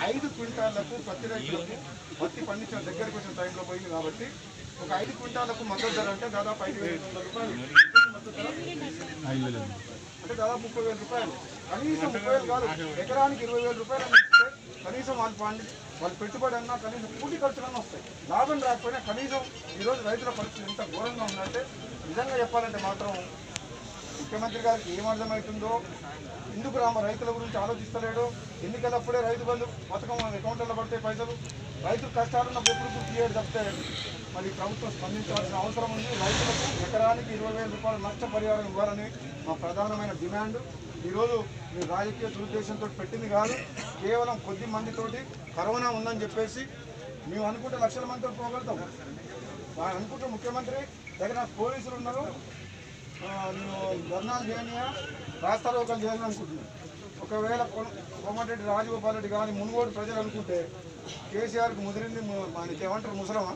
ఐదు క్వింటాళ్లకు పత్తి రైతులకు పత్తి పండించిన దగ్గరికి వచ్చిన టైంలో పోయింది కాబట్టి ఒక ఐదు క్వింటాళ్లకు మద్దతు ధర అంటే దాదాపు ఐదు వేల ఐదు వందల రూపాయలు మద్దతు ధర అంటే దాదాపు ముప్పై వేల రూపాయలు కనీసం ముప్పై వేలు కాదు ఎకరానికి ఇరవై వేల రూపాయలు అన్నా ఇస్తే కనీసం వాళ్ళు పండి వాళ్ళు పెట్టుబడి అన్నా కనీసం కూలి ఖర్చులన్నా వస్తాయి లాభం రాకపోయినా కనీసం ఈరోజు రైతుల పరిస్థితి ఎంత ఘోరంగా ఉందంటే నిజంగా చెప్పాలంటే మాత్రం ముఖ్యమంత్రి గారికి ఏం అర్థమవుతుందో ఎందుకు రామ రైతుల గురించి ఆలోచిస్తలేడు ఎన్నికలప్పుడే రైతు బంధు పథకం అకౌంట్లలో పడితే పైసలు రైతులు కష్టాలు ఉన్నప్పుడు ఎప్పుడు గుర్తు చేయడు తప్పితే మరి ప్రభుత్వం స్పందించాల్సిన అవసరం ఉంది రైతులకు ఎకరానికి ఇరవై వేల రూపాయల నష్టపరిహారం ఇవ్వాలని మా ప్రధానమైన డిమాండ్ ఈరోజు మీరు రాజకీయ దురుద్దేశంతో పెట్టింది కాదు కేవలం కొద్ది మందితోటి కరోనా ఉందని చెప్పేసి మేము అనుకుంటే లక్షల మందితో పోగలుగుతాం వాళ్ళు అనుకుంటే ముఖ్యమంత్రి దగ్గర పోలీసులు ఉన్నారు ఆ, నేను ధర్నాలు చేయనియా రాస్తారోకలు చేయాలని అనుకుంటున్నాను ఒకవేళ కొ- కోమటిరెడ్డి రాజగోపాల్ రెడ్డి కానీ మునుగోడు ప్రజలు అనుకుంటే కేసీఆర్కి ముదిరింది ము- మనకి ఏమంటారు ముసలమా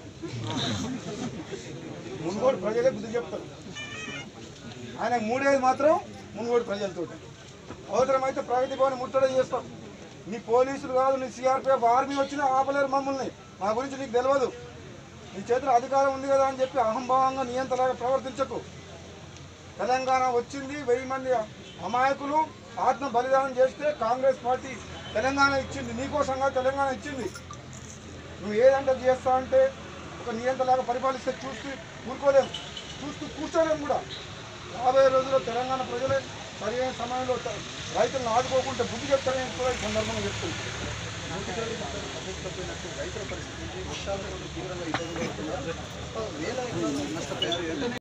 మునుగోడు ప్రజలే బుద్ధి చెప్తారు ఆయన మూడేది మాత్రం మునుగోడు ప్రజలతో అవసరమైతే ప్రగతి భవన్ ముట్టడి చేస్తాం నీ పోలీసులు కాదు నీ సిఆర్పిఎఫ్ ఆర్మీ వచ్చినా ఆపలేరు మమ్మల్ని మా గురించి నీకు తెలియదు నీ చేతిలో అధికారం ఉంది కదా అని చెప్పి అహంభావంగా నియంత్రణగా ప్రవర్తించకు తెలంగాణ వచ్చింది వెయ్యి మంది అమాయకులు ఆత్మ బలిదానం చేస్తే కాంగ్రెస్ పార్టీ తెలంగాణ ఇచ్చింది నీకోసంగా తెలంగాణ ఇచ్చింది నువ్వు ఏదంటే చేస్తా అంటే ఒక నియంత్రణలాగా పరిపాలిస్తే చూస్తూ ఊరుకోలేము చూస్తూ కూర్చోలేము కూడా రాబోయే రోజుల్లో తెలంగాణ ప్రజలే సరైన సమయంలో త- రైతులను ఆదుకోకుంటే బుద్ధి చెప్తారని కూడా ఈ సందర్భంగా చెప్తుంది రైతుల పరిస్థితి వర్షాలు తీవ్రంగా ఇబ్బంది పడుతున్నారు వేల ఎకరాలు నష్టపోయారు